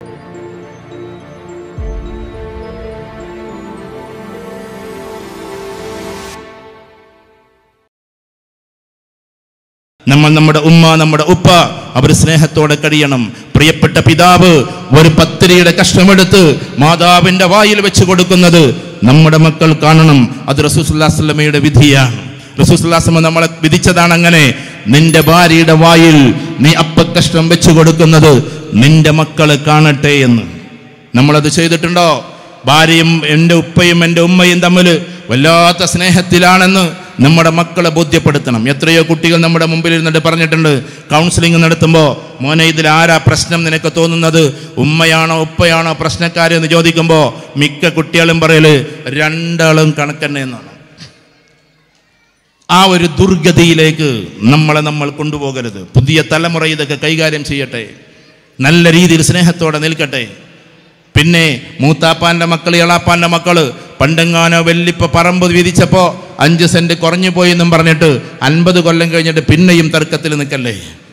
നമ്മൾ നമ്മുടെ ഉമ്മ നമ്മുടെ ഉപ്പ അവർ സ്നേഹത്തോടെ കഴിയണം പ്രിയപ്പെട്ട പിതാവ് ഒരു പത്തിരിയുടെ കഷ്ണമെടുത്ത് മാതാവിന്റെ വായിൽ വെച്ച് കൊടുക്കുന്നത് നമ്മുടെ മക്കൾ കാണണം അത് റസൂസുല്ലാസ്ലമയുടെ വിധിയാണ് റസൂസുല്ലാസ്ലമ നമ്മളെ വിധിച്ചതാണ് അങ്ങനെ നിന്റെ ഭാര്യയുടെ വായിൽ നീ അപ്പക്കഷ്ണം വെച്ച് കൊടുക്കുന്നത് നിന്റെ മക്കള് കാണട്ടെ എന്ന് നമ്മളത് ചെയ്തിട്ടുണ്ടോ ഭാര്യയും എൻ്റെ ഉപ്പയും എൻ്റെ ഉമ്മയും തമ്മിൽ വല്ലാത്ത സ്നേഹത്തിലാണെന്ന് നമ്മുടെ മക്കളെ ബോധ്യപ്പെടുത്തണം എത്രയോ കുട്ടികൾ നമ്മുടെ മുമ്പിൽ ഇരുന്നിട്ട് പറഞ്ഞിട്ടുണ്ട് കൗൺസിലിംഗ് നടത്തുമ്പോൾ മോനെ ഇതിൽ ആരാ പ്രശ്നം നിനക്ക് തോന്നുന്നത് ഉമ്മയാണോ ഉപ്പയാണോ പ്രശ്നക്കാരെന്ന് ചോദിക്കുമ്പോൾ മിക്ക കുട്ടികളും പറയല് രണ്ടാളും കണക്കന്നെ എന്നാണ് ആ ഒരു ദുർഗതിയിലേക്ക് നമ്മളെ നമ്മൾ കൊണ്ടുപോകരുത് പുതിയ തലമുറ ഇതൊക്കെ കൈകാര്യം ചെയ്യട്ടെ നല്ല രീതിയിൽ സ്നേഹത്തോടെ നിൽക്കട്ടെ പിന്നെ മൂത്താപ്പാന്റെ മക്കൾ ഇളാപ്പാന്റെ മക്കള് പണ്ടെങ്ങാനോ വെല്ലിപ്പ പറമ്പ് വിധിച്ചപ്പോ അഞ്ച് സെന്റ് കുറഞ്ഞു പോയി എന്നും പറഞ്ഞിട്ട് അൻപത് കൊല്ലം കഴിഞ്ഞിട്ട് പിന്നെയും തർക്കത്തിൽ നിൽക്കല്ലേ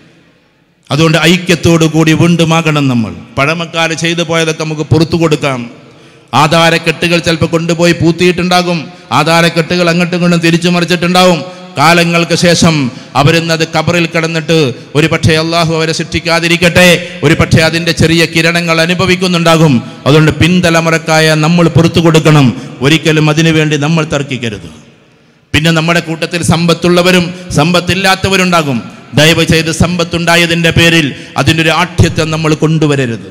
അതുകൊണ്ട് ഐക്യത്തോടു കൂടി വീണ്ടുമാകണം നമ്മൾ പഴമക്കാർ ചെയ്തു പോയതൊക്കെ നമുക്ക് പുറത്തു കൊടുക്കാം ആധാരക്കെട്ടുകൾ ചിലപ്പോൾ കൊണ്ടുപോയി പൂത്തിയിട്ടുണ്ടാകും ആധാരക്കെട്ടുകൾ അങ്ങോട്ടും ഇങ്ങോട്ടും തിരിച്ചു മറിച്ചിട്ടുണ്ടാവും കാലങ്ങൾക്ക് ശേഷം അവരിന്നത് കബറിൽ കിടന്നിട്ട് ഒരു പക്ഷേ അള്ളാഹു അവരെ സൃഷ്ടിക്കാതിരിക്കട്ടെ ഒരു പക്ഷേ അതിൻ്റെ ചെറിയ കിരണങ്ങൾ അനുഭവിക്കുന്നുണ്ടാകും അതുകൊണ്ട് പിൻതലമുറക്കായ നമ്മൾ പുറത്തു കൊടുക്കണം ഒരിക്കലും അതിനുവേണ്ടി നമ്മൾ തർക്കിക്കരുത് പിന്നെ നമ്മുടെ കൂട്ടത്തിൽ സമ്പത്തുള്ളവരും സമ്പത്തില്ലാത്തവരുണ്ടാകും ദയവ് ചെയ്ത് സമ്പത്തുണ്ടായതിൻ്റെ പേരിൽ അതിൻ്റെ ഒരു ആഠ്യത്വം നമ്മൾ കൊണ്ടുവരരുത്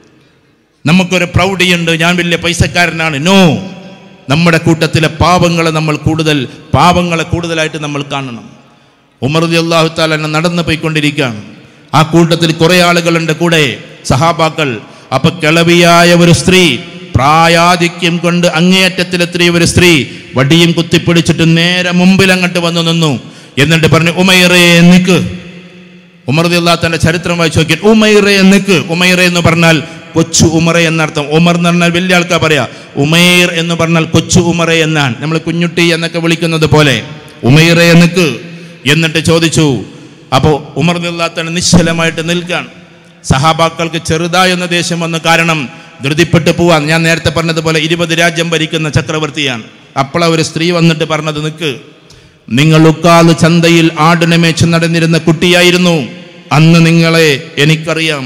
നമുക്കൊരു പ്രൗഢിയുണ്ട് ഞാൻ വലിയ പൈസക്കാരനാണ് നോ നമ്മുടെ കൂട്ടത്തിലെ പാവങ്ങളെ നമ്മൾ കൂടുതൽ പാവങ്ങളെ കൂടുതലായിട്ട് നമ്മൾ കാണണം ഉമർ അള്ളാഹു താല നടന്നു പോയിക്കൊണ്ടിരിക്കുകയാണ് ആ കൂട്ടത്തിൽ കുറേ ആളുകളുണ്ട് കൂടെ സഹാബാക്കൾ അപ്പൊ കിളവിയായ ഒരു സ്ത്രീ പ്രായാധിക്യം കൊണ്ട് അങ്ങേയറ്റത്തിലെത്തിയ ഒരു സ്ത്രീ വടിയും കുത്തിപ്പിടിച്ചിട്ട് നേരെ മുമ്പിൽ അങ്ങോട്ട് വന്നു നിന്നു എന്നിട്ട് പറഞ്ഞു ഉമൈറേ നിക്ക് ഉമർ അള്ളാഹത്തിന്റെ ചരിത്രം വായിച്ചു നോക്കിയാൽ ഉമൈറെ നിക്ക് ഉമൈറെ എന്ന് പറഞ്ഞാൽ കൊച്ചു ഉമറ എന്നർത്ഥം ഉമർ എന്ന് പറഞ്ഞാൽ വലിയ ആൾക്കാർ പറയാ ഉമൈർ എന്ന് പറഞ്ഞാൽ കൊച്ചു ഉമറ എന്നാണ് നമ്മൾ കുഞ്ഞുട്ടി എന്നൊക്കെ വിളിക്കുന്നത് പോലെ ഉമൈറെ നിക്ക് എന്നിട്ട് ചോദിച്ചു അപ്പോൾ ഉമർ അള്ളാഹത്തന്നെ നിശ്ചലമായിട്ട് നിൽക്കാൻ സഹാബാക്കൾക്ക് ചെറുതായെന്ന ദേഷ്യം വന്ന കാരണം ധൃതിപ്പെട്ട് പോവാൻ ഞാൻ നേരത്തെ പറഞ്ഞതുപോലെ ഇരുപത് രാജ്യം ഭരിക്കുന്ന ചക്രവർത്തിയാണ് അപ്പോൾ ഒരു സ്ത്രീ വന്നിട്ട് പറഞ്ഞത് നിൽക്ക് നിങ്ങൾ ഉക്കാല് ചന്തയിൽ ആടിനെ മേച്ച് നടന്നിരുന്ന കുട്ടിയായിരുന്നു അന്ന് നിങ്ങളെ എനിക്കറിയാം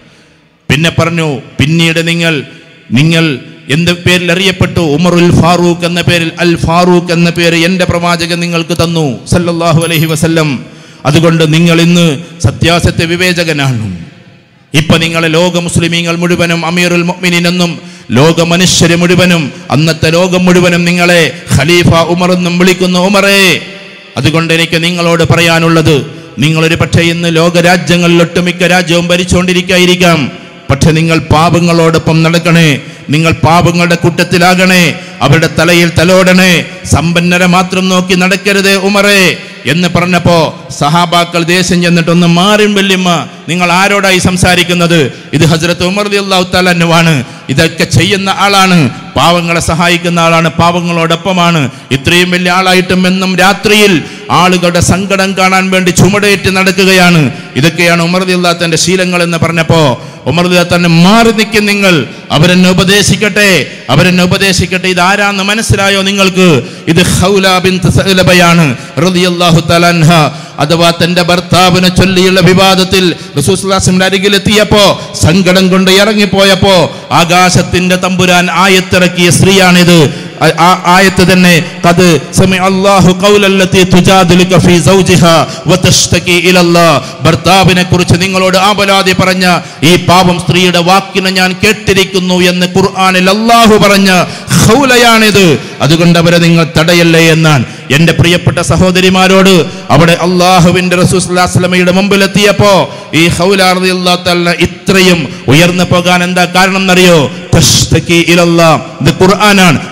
പിന്നെ പറഞ്ഞു പിന്നീട് നിങ്ങൾ നിങ്ങൾ എന്ത് പേരിൽ അറിയപ്പെട്ടു ഉമറുൽ ഫാറൂഖ് എന്ന പേരിൽ അൽ ഫാറൂഖ് എന്ന പേര് എൻ്റെ പ്രവാചകൻ നിങ്ങൾക്ക് തന്നു സല്ലല്ലാഹു അലൈഹി വസല്ലം അതുകൊണ്ട് നിങ്ങൾ ഇന്ന് സത്യാസത്യ വിവേചകനാണ് ഇപ്പൊ നിങ്ങളെ ലോക മുസ്ലിമീങ്ങൾ മുഴുവനും അമീറുൽ മുഅ്മിനീൻ എന്നും ലോക മനുഷ്യരെ മുഴുവനും അന്നത്തെ ലോകം മുഴുവനും നിങ്ങളെ ഖലീഫ ഉമർ എന്നും വിളിക്കുന്നു ഉമറേ അതുകൊണ്ട് എനിക്ക് നിങ്ങളോട് പറയാനുള്ളത് നിങ്ങളൊരു പക്ഷേ ഇന്ന് ലോകരാജ്യങ്ങളിൽ ഒട്ടുമിക്ക രാജ്യവും ഭരിച്ചുകൊണ്ടിരിക്കായിരിക്കാം പക്ഷെ നിങ്ങൾ പാപങ്ങളോടൊപ്പം നടക്കണേ നിങ്ങൾ പാപങ്ങളുടെ കൂട്ടത്തിലാകണേ അവരുടെ തലയിൽ തലോടണേ സമ്പന്നരെ മാത്രം നോക്കി നടക്കരുതേ ഉമറേ എന്ന് പറഞ്ഞപ്പോ സഹാബാക്കൾ ദേശം ചെന്നിട്ട് ഒന്ന് മാറിൻ വല്യമ്മ നിങ്ങൾ ആരോടായി സംസാരിക്കുന്നത് ഇത് ഹസ്രത്ത് ഉമർ അള്ളാഹു താലന്നുവാണ് ഇതൊക്കെ ചെയ്യുന്ന ആളാണ് പാവങ്ങളെ സഹായിക്കുന്ന ആളാണ് പാവങ്ങളോടൊപ്പമാണ് ഇത്രയും വലിയ ആളായിട്ടും എന്നും രാത്രിയിൽ ആളുകളുടെ സങ്കടം കാണാൻ വേണ്ടി ചുമടേറ്റ് നടക്കുകയാണ് ഇതൊക്കെയാണ് ഉമർ അള്ളാഹത്തിന്റെ ശീലങ്ങൾ എന്ന് പറഞ്ഞപ്പോ ഉമർ തന്നെ മാറി നിൽക്കും നിങ്ങൾ അവരെന്നെ ഉപദേശിക്കട്ടെ അവരെന്നെ ഉപദേശിക്കട്ടെ ഇത് ആരാന്ന് മനസ്സിലായോ നിങ്ങൾക്ക് ഇത് ഖൗല ബിൻത് സഅലബയാണ് റളിയല്ലാഹു തആല അൻഹ അഥവാ തന്റെ ഭർത്താവിനെ ചൊല്ലിയുള്ള വിവാദത്തിൽ റസൂസ്ലാസിന്റെ അരികിലെത്തിയപ്പോ സങ്കടം കൊണ്ട് ഇറങ്ങിപ്പോയപ്പോ ആകാശത്തിന്റെ തമ്പുരാൻ ആയത്തിറക്കിയ സ്ത്രീയാണിത് ആ- ആ ആയത്ത് തന്നെ കത് സമി അല്ലാഹു ഖൗലല്ലത്തി തുജാദിലുക ഫീ സൗജിഹാ വതഷ്തകി ഇലല്ലാഹ് ഭർത്താവിനെ കുറിച്ച് നിങ്ങളോട് ആപലാതി പറഞ്ഞ ഈ പാവം സ്ത്രീയുടെ വാക്കിനെ ഞാൻ കേട്ടിരിക്കുന്നു എന്ന് ഖുർആനിൽ അല്ലാഹു പറഞ്ഞ ഖൗലയാണിത് അതുകൊണ്ട് അവരെ നിങ്ങൾ തടയല്ലേ എന്നാണ് എന്റെ പ്രിയപ്പെട്ട സഹോദരിമാരോട് അവിടെ അള്ളാഹുവിന്റെ റസൂസ്ലാസ്ലമയുടെ മുമ്പിലെത്തിയപ്പോ ഈ ഹൗലാർദി അള്ളാഹ് ഇത്രയും ഉയർന്നു പോകാൻ എന്താ കാരണം എന്നറിയോ തഷ്തകി ഇലല്ലാഹ്. ഇത് ഖുർആനാണ്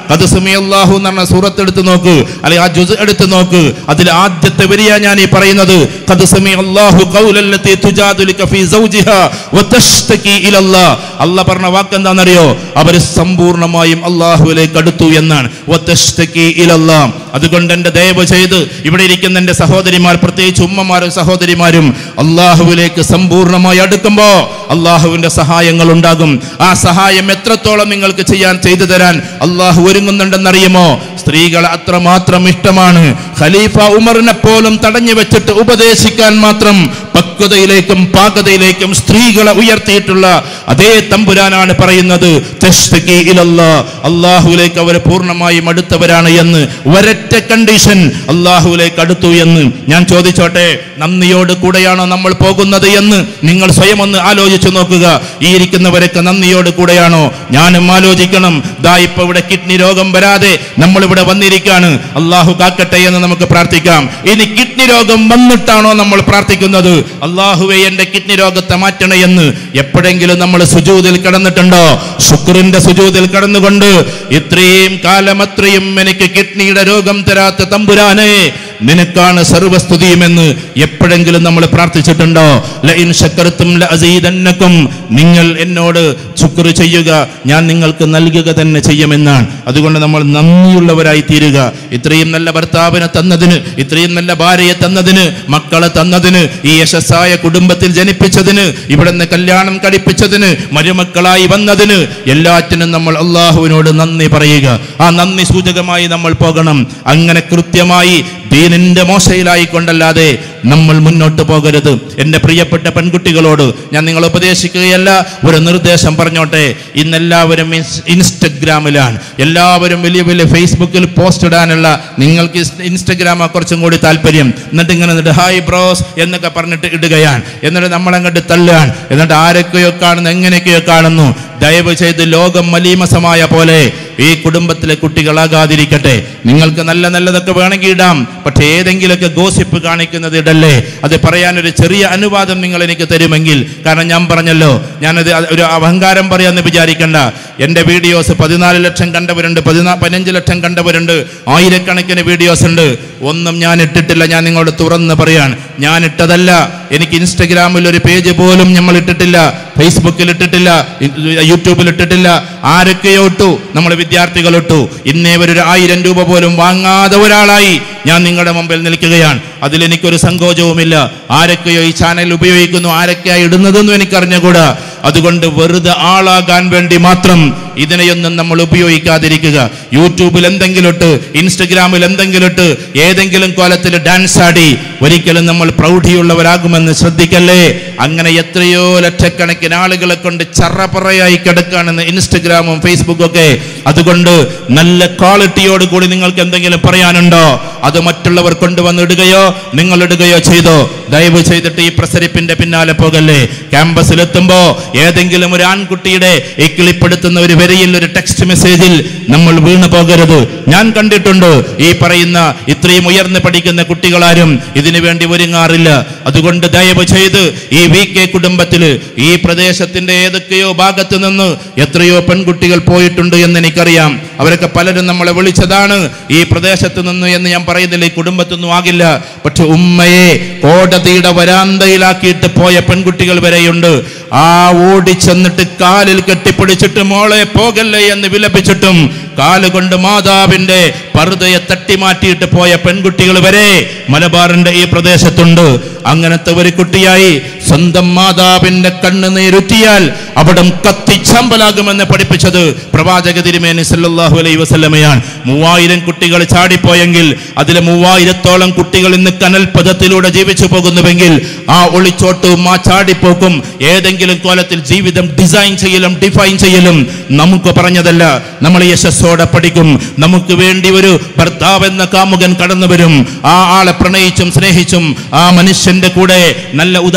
കത് അല്ലാഹു എന്ന് പറഞ്ഞ സൂറത്ത് എടുത്ത് നോക്ക് അല്ലെങ്കിൽ ആ ജുസ് എടുത്ത് നോക്ക് അതിൽ ആദ്യത്തെ വരിയ ഞാൻ ഈ പറയുന്നത് കത് അല്ലാഹു ഖൗലല്ലത്തി തുജാദിലുക ഫീ സൗജിഹാ വതഷ്തകി ഇലല്ലാഹ് അല്ലാഹ് പറഞ്ഞ വാക്ക് എന്താണെന്നറിയോ അവർ സമ്പൂർണ്ണമായും അള്ളാഹുവിലേക്ക് അടുത്തു എന്നാണ് വതഷ്തകി ഇലല്ലാഹ് അതുകൊണ്ട് എൻ്റെ ദയവ് ചെയ്ത് ഇവിടെ ഇരിക്കുന്ന എൻ്റെ സഹോദരിമാർ പ്രത്യേകിച്ച് ഉമ്മമാരും സഹോദരിമാരും അള്ളാഹുവിലേക്ക് സമ്പൂർണ്ണമായി അടുക്കുമ്പോൾ അള്ളാഹുവിൻ്റെ സഹായങ്ങൾ ഉണ്ടാകും ആ സഹായം എത്രത്തോളം നിങ്ങൾക്ക് ചെയ്യാൻ ചെയ്തു തരാൻ അള്ളാഹു ഒരുങ്ങുന്നുണ്ടെന്നറിയുമോ സ്ത്രീകളെ അത്രമാത്രം ഇഷ്ടമാണ് ഖലീഫ ഉമറിനെ പോലും തടഞ്ഞു വെച്ചിട്ട് ഉപദേശിക്കാൻ മാത്രം പക്വതയിലേക്കും പാകതയിലേക്കും സ്ത്രീകളെ ഉയർത്തിയിട്ടുള്ള അതേ തമ്പുരാനാണ് പറയുന്നത് തഷ്തകി ഇലല്ലാ. അള്ളാഹുവിലേക്ക് അവർ പൂർണ്ണമായും അടുത്തവരാണ് എന്ന് ഒരൊറ്റ കണ്ടീഷൻ അള്ളാഹുവിലേക്ക് അടുത്തു എന്ന് ഞാൻ ചോദിച്ചോട്ടെ നന്ദിയോട് കൂടെയാണോ നമ്മൾ പോകുന്നത് എന്ന് നിങ്ങൾ സ്വയം ഒന്ന് ആലോചിച്ചു നോക്കുക ഈ ഇരിക്കുന്നവരൊക്കെ നന്ദിയോട് കൂടെയാണോ ഞാനും ആലോചിക്കണം ദാ ഇപ്പൊ ഇവിടെ കിഡ്നി രോഗം വരാതെ നമ്മൾ ഇവിടെ വന്നിരിക്കാണ് അള്ളാഹു കാക്കട്ടെ എന്ന് നമുക്ക് പ്രാർത്ഥിക്കാം ഇനി കിഡ്നി രോഗം വന്നിട്ടാണോ നമ്മൾ പ്രാർത്ഥിക്കുന്നത് അള്ളാഹുവെ എന്റെ കിഡ്നി രോഗത്തെ മാറ്റണേ എന്ന് എപ്പോഴെങ്കിലും നമ്മൾ സുജൂതിൽ കിടന്നിട്ടുണ്ടോ ശുക്രിന്റെ സുജൂതിൽ കിടന്നുകൊണ്ട് ഇത്രയും കാലം അത്രയും എനിക്ക് കിഡ്നിയുടെ രോഗം തരാത്ത തമ്പുരാനെ നിനക്കാണ് സർവസ്തുതിയുമെന്ന് എപ്പോഴെങ്കിലും നമ്മൾ പ്രാർത്ഥിച്ചിട്ടുണ്ടോ ലഇൻ ശക്കർത്തും ലഅസീദന്നക്കും നിങ്ങൾ എന്നോട് ശുക്ർ ചെയ്യുക ഞാൻ നിങ്ങൾക്ക് നൽകുക തന്നെ ചെയ്യുമെന്നാണ് അതുകൊണ്ട് നമ്മൾ നന്ദിയുള്ളവരായി തീരുക ഇത്രയും നല്ല ഭർത്താവിനെ തന്നതിന് ഇത്രയും നല്ല ഭാര്യയെ തന്നതിന് മക്കളെ തന്നതിന് ഈ യശസ്സായ കുടുംബത്തിൽ ജനിപ്പിച്ചതിന് ഇവിടുന്ന് കല്യാണം കഴിപ്പിച്ചതിന് മരുമക്കളായി വന്നതിന് എല്ലാറ്റിനും നമ്മൾ അള്ളാഹുവിനോട് നന്ദി പറയുക ആ നന്ദി സൂചകമായി നമ്മൾ പോകണം അങ്ങനെ കൃത്യമായി ദീനിന്റെ മോശയിലായി കൊണ്ടല്ലാതെ നമ്മൾ മുന്നോട്ട് പോകരുത് എൻ്റെ പ്രിയപ്പെട്ട പെൺകുട്ടികളോട് ഞാൻ നിങ്ങൾ ഉപദേശിക്കുകയല്ല ഒരു നിർദ്ദേശം പറഞ്ഞോട്ടെ ഇന്നെല്ലാവരും ഇൻസ്- ഇൻസ്റ്റഗ്രാമിലാണ് എല്ലാവരും വലിയ വലിയ ഫേസ്ബുക്കിൽ പോസ്റ്റ് ഇടാനുള്ള നിങ്ങൾക്ക് ഇൻസ്- ഇൻസ്റ്റഗ്രാമാ കുറച്ചും കൂടി താല്പര്യം എന്നിട്ട് ഇങ്ങനെ എന്നിട്ട് ഹായ് ബ്രോസ് എന്നൊക്കെ പറഞ്ഞിട്ട് ഇടുകയാണ് എന്നിട്ട് നമ്മളങ്ങോട്ട് തള്ളുകയാണ് എന്നിട്ട് ആരൊക്കെയോ കാണുന്നു എങ്ങനെയൊക്കെയോ കാണുന്നു ദയവ് ചെയ്ത് ലോകം മലീമസമായ പോലെ ഈ കുടുംബത്തിലെ കുട്ടികളാകാതിരിക്കട്ടെ നിങ്ങൾക്ക് നല്ല നല്ലതൊക്കെ വേണമെങ്കിൽ ഇടാം പക്ഷെ ഏതെങ്കിലുമൊക്കെ ഗോസിപ്പ് കാണിക്കുന്നത് ഇടല്ലേ അത് പറയാൻ ഒരു ചെറിയ അനുവാദം നിങ്ങൾ എനിക്ക് തരുമെങ്കിൽ കാരണം ഞാൻ പറഞ്ഞല്ലോ ഞാനത് അത് ഒരു അഹങ്കാരം പറയാന്ന് വിചാരിക്കണ്ട എൻ്റെ വീഡിയോസ് പതിനാല് ലക്ഷം കണ്ടവരുണ്ട് പതിനാ പതിനഞ്ച് ലക്ഷം കണ്ടവരുണ്ട് ആയിരക്കണക്കിന് വീഡിയോസ് ഉണ്ട് ഒന്നും ഞാൻ ഇട്ടിട്ടില്ല ഞാൻ നിങ്ങളോട് തുറന്ന് പറയാൻ ഞാൻ ഇട്ടതല്ല എനിക്ക് ഇൻസ്റ്റഗ്രാമിൽ ഒരു പേജ് പോലും നമ്മൾ ഇട്ടിട്ടില്ല ഫേസ്ബുക്കിൽ ഇട്ടിട്ടില്ല ഇ- യൂട്യൂബിൽ ഇട്ടിട്ടില്ല ആരൊക്കെയോ ഇട്ടു നമ്മൾ വിദ്യാർത്ഥികൾ ഇട്ടു ഇന്നേ ഒരു ആയിരം രൂപ പോലും വാങ്ങാതെ ഒരാളായി ഞാൻ നിങ്ങളുടെ മുമ്പിൽ നിൽക്കുകയാണ് അതിൽ എനിക്കൊരു സങ്കോചവുമില്ല ആരൊക്കെയോ ഈ ചാനൽ ഉപയോഗിക്കുന്നു ആരൊക്കെയാ ഇടുന്നതെന്നും എനിക്കറിഞ്ഞുകൂടാ അതുകൊണ്ട് വെറുതെ ആളാകാൻ വേണ്ടി മാത്രം ഇതിനെയൊന്നും നമ്മൾ ഉപയോഗിക്കാതിരിക്കുക യൂട്യൂബിൽ എന്തെങ്കിലും ഇട്ട് ഇൻസ്റ്റഗ്രാമിൽ എന്തെങ്കിലും ഇട്ട് ഏതെങ്കിലും കോലത്തിൽ ഡാൻസ് ആടി ഒരിക്കലും നമ്മൾ പ്രൗഢിയുള്ളവരാകുമെന്ന് ശ്രദ്ധിക്കല്ലേ അങ്ങനെ എത്രയോ ലക്ഷക്കണക്കിന് ആളുകളെ കൊണ്ട് ചറപറയായി കിടക്കുകയാണെന്ന് ഇൻസ്റ്റഗ്രാമും ഫേസ്ബുക്കും ഒക്കെ അതുകൊണ്ട് നല്ല ക്വാളിറ്റിയോട് കൂടി നിങ്ങൾക്ക് എന്തെങ്കിലും പറയാനുണ്ടോ അത് മറ്റുള്ളവർ കൊണ്ടുവന്ന് ഇടുകയോ നിങ്ങൾ ഇടുകയോ ചെയ്തോ ദയവ് ചെയ്തിട്ട് ഈ പ്രസരിപ്പിന്റെ പിന്നാലെ പോകല്ലേ ക്യാമ്പസിലെത്തുമ്പോ ഏതെങ്കിലും ഒരു ആൺകുട്ടിയുടെ ഈ കിളിപ്പെടുത്തുന്ന ഒരു വരിയിൽ ഒരു ടെക്സ്റ്റ് മെസ്സേജിൽ നമ്മൾ വീണു പോകരുത് ഞാൻ കണ്ടിട്ടുണ്ട് ഈ പറയുന്ന ഇത്രയും ഉയർന്ന് പഠിക്കുന്ന കുട്ടികളാരും ഇതിനു വേണ്ടി ഒരുങ്ങാറില്ല അതുകൊണ്ട് ദയവ് ചെയ്ത് ഈ വി കെ കുടുംബത്തില് ഈ പ്രദേശത്തിന്റെ ഏതൊക്കെയോ ഭാഗത്ത് നിന്ന് എത്രയോ പെൺകുട്ടികൾ പോയിട്ടുണ്ട് എന്ന് എനിക്കറിയാം അവരൊക്കെ പലരും നമ്മളെ വിളിച്ചതാണ് ഈ പ്രദേശത്ത് നിന്ന് എന്ന് ഞാൻ പറയുന്നില്ല ഈ കുടുംബത്തൊന്നും ആകില്ല പക്ഷെ ഉമ്മയെ കോടതിയുടെ വരാന്തയിലാക്കിയിട്ട് പോയ പെൺകുട്ടികൾ വരെയുണ്ട് ആ ഓടിച്ചെന്നിട്ട് കാലിൽ കെട്ടിപ്പിടിച്ചിട്ട് മോളെ പോകല്ലേ എന്ന് വിലപിച്ചിട്ടും കാലുകൊണ്ട് മാതാവിന്റെ പർദ്ദയെ തട്ടിമാറ്റിയിട്ട് പോയ പെൺകുട്ടികൾ വരെ മലബാറിന്റെ ഈ പ്രദേശത്തുണ്ട് അങ്ങനത്തെ ഒരു കുട്ടിയായി സ്വന്തം മാതാവിന്റെ കണ്ണ് നീരുറ്റിയാൽ അവിടം കത്തിച്ചമ്പലാകുമെന്ന് പഠിപ്പിച്ചത് പ്രവാചക തിരുമേനി സല്ലല്ലാഹു അലൈഹി വസല്ലമയാണ് മൂവായിരം കുട്ടികൾ ചാടിപ്പോയെങ്കിൽ അതിലെ മൂവായിരത്തോളം കുട്ടികൾ ഇന്ന് കനൽ പദത്തിലൂടെ ജീവിച്ചു പോകുന്നുവെങ്കിൽ ആ ഒളിച്ചോട്ടവും ആ ചാടിപ്പോക്കും ഏതെങ്കിലും കോലത്തിൽ ജീവിതം ഡിസൈൻ ചെയ്യലും ഡിഫൈൻ ചെയ്യലും നമുക്ക് പറഞ്ഞതല്ല നമ്മൾ യശസ്സോടെ പഠിക്കും നമുക്ക് വേണ്ടി ഒരു ഭർത്താവ് എന്ന കാമുകൻ കടന്നു വരും ആ ആളെ പ്രണയിച്ചും സ്നേഹിച്ചും ആ മനുഷ്യന്റെ കൂടെ നല്ല ഉദാത്തമായ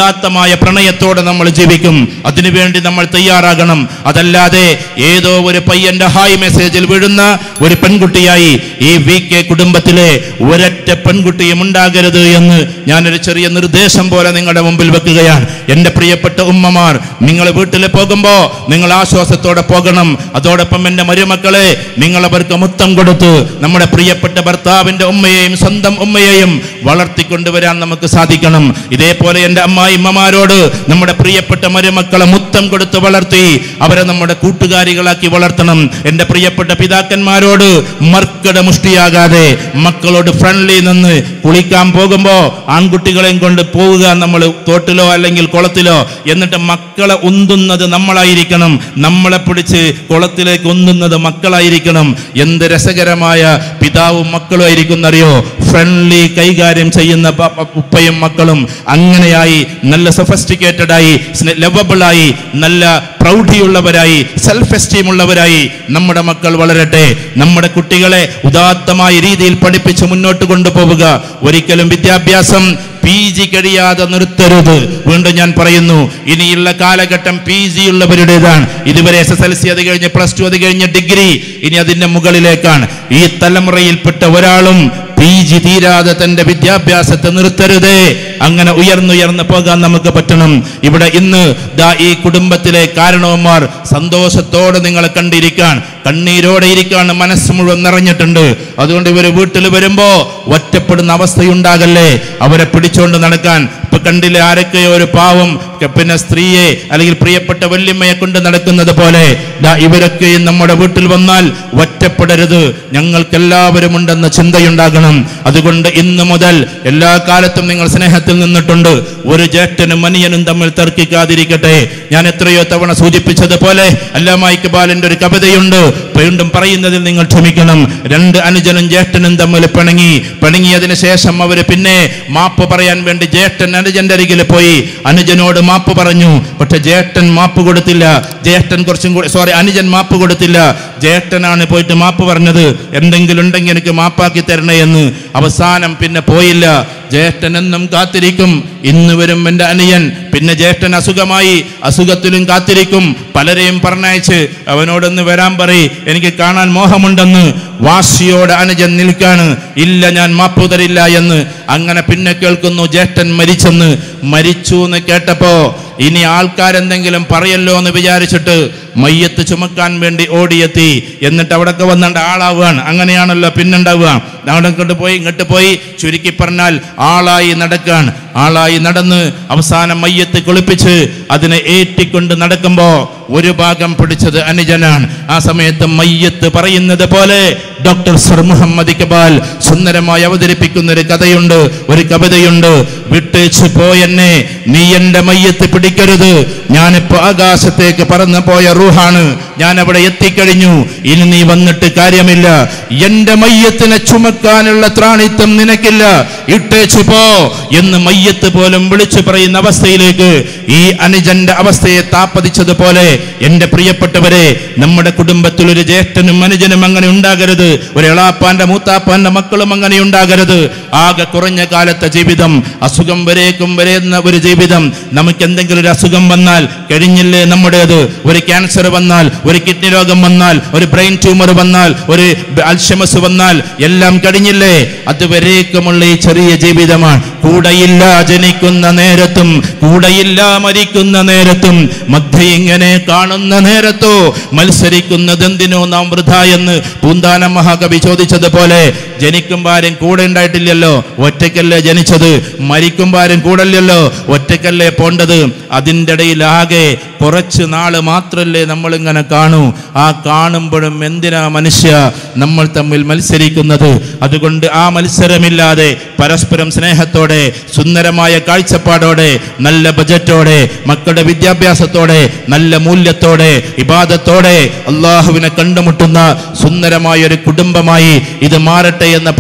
ആത്മാർത്ഥമായ പ്രണയത്തോടെ നമ്മൾ ജീവിക്കും അതിനുവേണ്ടി നമ്മൾ തയ്യാറാകണം അതല്ലാതെ ഏതോ ഒരു പയ്യന്റെ ഹായ് മെസ്സേജിൽ വീഴുന്ന ഒരു പെൺകുട്ടിയായി ഈ വി കെ കുടുംബത്തിലെ ഒരൊറ്റ പെൺകുട്ടിയും ഉണ്ടാകരുത് എന്ന് ഞാനൊരു ചെറിയ നിർദ്ദേശം പോലെ നിങ്ങളുടെ മുമ്പിൽ വെക്കുകയാണ് എൻ്റെ പ്രിയപ്പെട്ട ഉമ്മമാർ നിങ്ങൾ വീട്ടിൽ പോകുമ്പോൾ നിങ്ങൾ ആശ്വാസത്തോടെ പോകണം അതോടൊപ്പം എൻ്റെ മരുമക്കളെ നിങ്ങൾ അവർക്ക് മുത്തം കൊടുത്ത് നമ്മുടെ പ്രിയപ്പെട്ട ഭർത്താവിൻ്റെ ഉമ്മയെയും സ്വന്തം ഉമ്മയെയും വളർത്തിക്കൊണ്ടുവരാൻ നമുക്ക് സാധിക്കണം ഇതേപോലെ എൻ്റെ അമ്മായിമ്മമാരോട് നമ്മുടെ പ്രിയപ്പെട്ട മരുമക്കളെ മുത്തം കൊടുത്ത് വളർത്തി അവരെ നമ്മുടെ കൂട്ടുകാരികളാക്കി വളർത്തണം എൻ്റെ പ്രിയപ്പെട്ട പിതാക്കന്മാരോട് മർക്കട മുഷ്ടിയാകാതെ മക്കളോട് ഫ്രണ്ട്ലി നിന്ന് കുളിക്കാൻ പോകുമ്പോൾ ആൺകുട്ടികളെയും കൊണ്ട് പോവുക നമ്മൾ തോട്ടിലോ അല്ലെങ്കിൽ കുളത്തിലോ എന്നിട്ട് മക്കളെ ഉന്തുന്നത് നമ്മളായിരിക്കണം നമ്മളെ പിടിച്ച് കുളത്തിലേക്ക് ഉന്തുന്നത് മക്കളായിരിക്കണം എന്ത് രസകരമായ പിതാവും മക്കളും ആയിരിക്കും എന്നറിയോ ഫ്രണ്ട്ലി കൈകാര്യം ചെയ്യുന്ന പ- പ- ഉപ്പയും മക്കളും അങ്ങനെയായി നല്ല സൊഫസ്റ്റിക്കേറ്റഡ് ആയി ലവബിൾ ആയി നല്ല പ്രൗഢിയുള്ളവരായി സെൽഫ് എസ്റ്റീം ഉള്ളവരായി നമ്മുടെ മക്കൾ വളരട്ടെ നമ്മുടെ കുട്ടികളെ ഉദാത്തമായ രീതിയിൽ പഠിപ്പിച്ച് മുന്നോട്ട് കൊണ്ടുപോവുക ഒരിക്കലും വിദ്യാഭ്യാസം പി ജി കഴിയാതെ നിർത്തരുത് വീണ്ടും ഞാൻ പറയുന്നു ഇനിയുള്ള കാലഘട്ടം പി ജി ഉള്ളവരുടേതാണ് ഇതുവരെ എസ് എസ് എൽ സി അത് കഴിഞ്ഞ് പ്ലസ് ടു അത് കഴിഞ്ഞ് ഡിഗ്രി ഇനി അതിന്റെ മുകളിലേക്കാണ് ഈ തലമുറയിൽപ്പെട്ട ഒരാളും പി ജി തീരാതെ തന്റെ വിദ്യാഭ്യാസത്തെ നിർത്തരുതേ അങ്ങനെ ഉയർന്നുയർന്ന് പോകാൻ നമുക്ക് പറ്റണം ഇവിടെ ഇന്ന് ദാ ഈ കുടുംബത്തിലെ കാരണവന്മാർ സന്തോഷത്തോടെ നിങ്ങളെ കണ്ടിരിക്കാൻ കണ്ണീരോടെ ഇരിക്കാണ് മനസ്സ് മുഴുവൻ നിറഞ്ഞിട്ടുണ്ട് അതുകൊണ്ട് ഇവര് വീട്ടിൽ വരുമ്പോ ഒറ്റപ്പെടുന്ന അവസ്ഥയുണ്ടാകല്ലേ അവരെ പിടിച്ചുകൊണ്ട് നടക്കാൻ ഇപ്പൊ കണ്ടില്ലേ ആരൊക്കെയോ ഒരു പാവം ക- പിന്നെ സ്ത്രീയെ അല്ലെങ്കിൽ പ്രിയപ്പെട്ട വല്യമ്മയെ കൊണ്ട് നടക്കുന്നത് പോലെ ദാ ഇവരൊക്കെയും നമ്മുടെ വീട്ടിൽ വന്നാൽ ഒറ്റപ്പെടരുത് ഞങ്ങൾക്കെല്ലാവരും ഉണ്ടെന്ന ചിന്തയുണ്ടാകണം അതുകൊണ്ട് ഇന്ന് മുതൽ എല്ലാ കാലത്തും നിങ്ങൾ സ്നേഹത്തിൽ നിന്നിട്ടുണ്ട് ഒരു ജ്യേഷ്ഠനും മനിയനും തമ്മിൽ തർക്കിക്കാതിരിക്കട്ടെ ഞാൻ എത്രയോ തവണ സൂചിപ്പിച്ചതുപോലെ അല്ലാമ ഇക്ബാലിന്റെ ഒരു കവിതയുണ്ട് വീണ്ടും പറയുന്നതിൽ നിങ്ങൾ ക്ഷമിക്കണം രണ്ട് അനുജനും ജ്യേഷ്ഠനും തമ്മിൽ പിണങ്ങി പിണങ്ങിയതിന് ശേഷം അവര് പിന്നെ മാപ്പ് പറയാൻ വേണ്ടി ജ്യേഷ്ഠൻ അനുജന്റെ അരികിൽ പോയി അനുജനോട് മാപ്പ് പറഞ്ഞു പക്ഷെ ജ്യേഷ്ഠൻ മാപ്പ് കൊടുത്തില്ല ജ്യേഷ്ഠൻ കുറച്ചും കൂടി സോറി അനുജൻ മാപ്പ് കൊടുത്തില്ല ജ്യേഷ്ഠനാണ് പോയിട്ട് മാപ്പ് പറഞ്ഞത് എന്തെങ്കിലും ഉണ്ടെങ്കിൽ എനിക്ക് മാപ്പാക്കി തരണേ എന്ന് അവസാനം പിന്നെ പോയില്ല ജ്യേഷ്ഠൻ എന്നും കാത്തിരിക്കും ഇന്ന് വരും എൻ്റെ അനിയൻ പിന്നെ ജ്യേഷ്ഠൻ അസുഖമായി അസുഖത്തിലും കാത്തിരിക്കും പലരെയും പറഞ്ഞയച്ച് അവനോടൊന്ന് വരാൻ പറയും എനിക്ക് കാണാൻ മോഹമുണ്ടെന്ന് വാശിയോടെ അനുജൻ നിൽക്കാണ് ഇല്ല ഞാൻ മാപ്പ് തരില്ല എന്ന് അങ്ങനെ പിന്നെ കേൾക്കുന്നു ജ്യേഷ്ഠൻ മരിച്ചെന്ന് മരിച്ചു എന്ന് കേട്ടപ്പോ ഇനി ആൾക്കാരെന്തെങ്കിലും പറയല്ലോ എന്ന് വിചാരിച്ചിട്ട് മയ്യത്ത് ചുമക്കാൻ വേണ്ടി ഓടിയെത്തി എന്നിട്ട് അവിടൊക്കെ വന്നിട്ട് ആളാവുകയാണ് അങ്ങനെയാണല്ലോ പിന്നുണ്ടാവുക അവിടെ ഇങ്ങോട്ട് പോയി ഇങ്ങോട്ട് പോയി ചുരുക്കി പറഞ്ഞാൽ ആളായി നടക്കാൻ ആളായി നടന്ന് അവസാനം മയ്യത്ത് കുളിപ്പിച്ച് അതിനെ ഏറ്റിക്കൊണ്ട് നടക്കുമ്പോ ഒരു ഭാഗം പിടിച്ചത് അനുജനാണ് ആ സമയത്ത് മയ്യത്ത് പറയുന്നത് പോലെ ഡോക്ടർ സർ മുഹമ്മദ് ഇക്ബാൽ സുന്ദരമായി അവതരിപ്പിക്കുന്ന ഒരു കഥയുണ്ട് ഒരു കവിതയുണ്ട് വിട്ടേച്ച് പോയെന്നെ നീ എന്റെ മയ്യത്ത് പിടിക്കരുത് ഞാനിപ്പോ ആകാശത്തേക്ക് പറന്നു പോയ റൂഹാണ് ഞാൻ അവിടെ എത്തിക്കഴിഞ്ഞു ഇനി നീ വന്നിട്ട് കാര്യമില്ല എന്റെ മയ്യത്തിനെ ചുമക്കാനുള്ള ത്രാണിത്വം നിനക്കില്ല ഇട്ടേച്ചു പോ എന്ന് മയ്യത്ത് പോലും വിളിച്ചു പറയുന്ന അവസ്ഥയിലേക്ക് ഈ അനുജന്റെ അവസ്ഥയെ താപ്പതിച്ചതുപോലെ എന്റെ പ്രിയപ്പെട്ടവരെ നമ്മുടെ കുടുംബത്തിൽ ഒരു ജ്യേഷ്ഠനും അനുജനും അങ്ങനെ ഉണ്ടാകരുത് ഒരു എളാപ്പാന്റെ മൂത്താപ്പാന്റെ മക്കളും അങ്ങനെ ഉണ്ടാകരുത് ആകെ കുറഞ്ഞ കാലത്തെ ജീവിതം അസുഖം വരേക്കും വരേന്ന ഒരു ജീവിതം നമുക്ക് എന്തെങ്കിലും ഒരു അസുഖം വന്നാൽ കഴിഞ്ഞില്ലേ നമ്മുടേത് ഒരു ക്യാൻസർ വന്നാൽ ഒരു കിഡ്നി രോഗം വന്നാൽ ഒരു ബ്രെയിൻ ട്യൂമർ വന്നാൽ ഒരു അൽഷമസ് വന്നാൽ എല്ലാം കഴിഞ്ഞില്ലേ അതുവരേക്കുമുള്ള ഈ ചെറിയ ജീവിതമാണ് കൂടെയില്ല ജനിക്കുന്ന നേരത്തും കൂടെയില്ല മരിക്കുന്ന നേരത്തും മധ്യ ഇങ്ങനെ കാണുന്ന നേരത്തോ മത്സരിക്കുന്നത് എന്തിനോ നാം വൃഥ എന്ന് പൂന്താന മഹാകവി ചോദിച്ചതുപോലെ ജനിക്കുമ്പോൾ ആരും കൂടെ ഉണ്ടായിട്ടില്ലല്ലോ ഒറ്റയ്ക്കല്ലേ ജനിച്ചത് മരിക്കുമ്പോൾ ആരും കൂടല്ലല്ലോ ഒറ്റയ്ക്കല്ലേ പോണ്ടത് അതിൻ്റെ ഇടയിലാകെ കുറച്ച് നാള് മാത്രമല്ലേ നമ്മളിങ്ങനെ കാണൂ ആ കാണുമ്പോഴും എന്തിനാ മനുഷ്യ നമ്മൾ തമ്മിൽ മത്സരിക്കുന്നത് അതുകൊണ്ട് ആ മത്സരമില്ലാതെ പരസ്പരം സ്നേഹത്തോടെ സുന്ദരമായ കാഴ്ചപ്പാടോടെ നല്ല ബജറ്റോടെ മക്കളുടെ വിദ്യാഭ്യാസത്തോടെ നല്ല മൂല്യത്തോടെ ഇബാദത്തോടെ അള്ളാഹുവിനെ കണ്ടുമുട്ടുന്ന സുന്ദരമായ ഒരു കുടുംബമായി ഇത് മാറട്ടെ എന്ന പ്രാർത്ഥന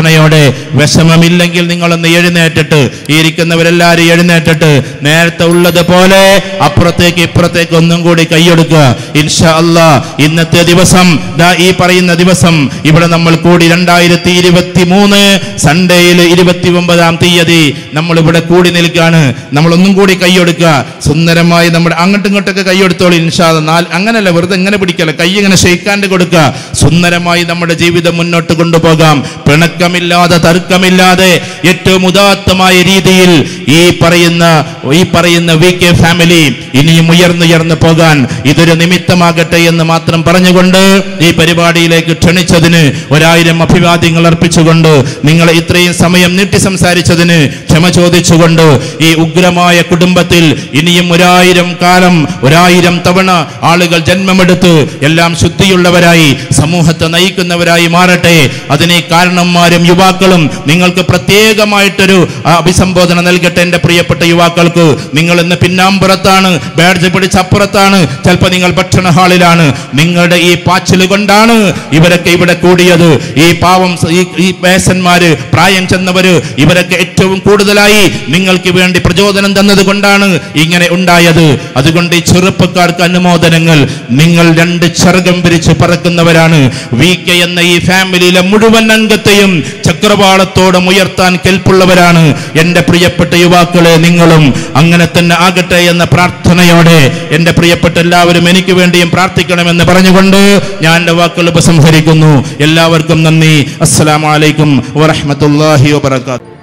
പ്രാർത്ഥനയോടെ വിഷമമില്ലെങ്കിൽ നിങ്ങളൊന്ന് എഴുന്നേറ്റിട്ട് ഈ ഇരിക്കുന്നവരെല്ലാവരും എഴുന്നേറ്റിട്ട് നേരത്തെ ഉള്ളതുപോലെ അപ്പുറത്തേക്ക് ഇപ്പുറത്തേക്ക് ഒന്നും കൂടി കൈയെടുക്കുക ഇൻഷാ അല്ലാ ഇന്നത്തെ ദിവസം ദാ ഈ പറയുന്ന ദിവസം ഇവിടെ നമ്മൾ കൂടി രണ്ടായിരത്തി ഇരുപത്തി മൂന്ന് സൺഡേയിൽ ഇരുപത്തി ഒമ്പതാം തീയതി നമ്മൾ ഇവിടെ കൂടി നിൽക്കുകയാണ് നമ്മൾ ഒന്നും കൂടി കൈയെടുക്കുക സുന്ദരമായി നമ്മുടെ അങ്ങോട്ടും ഇങ്ങോട്ടൊക്കെ കൈയെടുത്തോളൂ ഇൻഷാ അല്ലാ. നാല് അങ്ങനല്ല വെറുതെ എങ്ങനെ പിടിക്കല കൈ ഇങ്ങനെ ഷെയ്ക്കാണ്ട് കൊടുക്കുക സുന്ദരമായി നമ്മുടെ ജീവിതം മുന്നോട്ട് കൊണ്ടുപോകാം പിണക്കമില്ലാതെ തർക്കമില്ലാതെ ഏറ്റവും ഉദാത്തമായ രീതിയിൽ ഈ പറയുന്ന ഈ പറയുന്ന വി കെ ഫാമിലി ഇനിയും ഉയർന്നുയർന്നു പോകാൻ ഇതൊരു നിമിത്തമാകട്ടെ എന്ന് മാത്രം പറഞ്ഞുകൊണ്ട് ഈ പരിപാടിയിലേക്ക് ക്ഷണിച്ചതിന് ഒരായിരം അഭിവാദ്യങ്ങൾ അർപ്പിച്ചുകൊണ്ട് നിങ്ങളെ ഇത്രയും സമയം നീട്ടി സംസാരിച്ചതിന് ക്ഷമ ചോദിച്ചുകൊണ്ട് ഈ ഉഗ്രമായ കുടുംബത്തിൽ ഇനിയും ഒരായിരം കാലം ഒരായിരം തവണ ആളുകൾ ജന്മമെടുത്ത് എല്ലാം ശുദ്ധിയുള്ളവരായി സമൂഹത്തെ നയിക്കുന്നവരായി മാറട്ടെ അതിനെ കാരണന്മാരും യുവാക്കളും നിങ്ങൾക്ക് പ്രത്യേകമായിട്ടൊരു ആ, അഭിസംബോധന നൽകട്ടെ എൻ്റെ പ്രിയപ്പെട്ട യുവാക്കൾക്ക് നിങ്ങൾ ഇന്ന് പിന്നാമ്പുറത്താണ് ബാഡ്ജ് പിടിച്ച് അപ്പുറത്താണ് ചിലപ്പോൾ നിങ്ങൾ ഭക്ഷണ ഹാളിലാണ് നിങ്ങളുടെ ഈ പാച്ചിൽ കൊണ്ടാണ് ഇവരൊക്കെ ഇവിടെ കൂടിയത് ഈ പാവം സ- ഈ ഈ പേശന്മാര് പ്രായം ചെന്നവര് ഇവരൊക്കെ ഏറ്റവും കൂടുതലായി നിങ്ങൾക്ക് വേണ്ടി പ്രചോദനം തന്നത് കൊണ്ടാണ് ഇങ്ങനെ ഉണ്ടായത് അതുകൊണ്ട് ഈ ചെറുപ്പക്കാർക്ക് അനുമോദനങ്ങൾ നിങ്ങൾ രണ്ട് ചെറുകം പിരിച്ച് പറക്കുന്നവരാണ് വി കെ എന്ന ഈ ഫാമിലിയിലെ മുഴുവൻ അംഗത്തെയും ചക്രവാളത്തോടെ ഉയർത്താൻ കെൽപ്പുള്ളവരാണ് എൻ്റെ പ്രിയപ്പെട്ട യുവാക്കളെ നിങ്ങളും അങ്ങനെ തന്നെ ആകട്ടെ എന്ന പ്രാർത്ഥനയോടെ എൻ്റെ പ്രിയപ്പെട്ട എല്ലാവരും എനിക്ക് വേണ്ടിയും പ്രാർത്ഥിക്കണമെന്ന് പറഞ്ഞുകൊണ്ട് ഞാൻ എൻ്റെ വാക്കുകൾ ഉപസംഹരിക്കുന്നു എല്ലാവർക്കും നന്ദി അസ്സലാമലൈക്കും വറഹമത്തല്ലാഹി വബർക്കാത്തു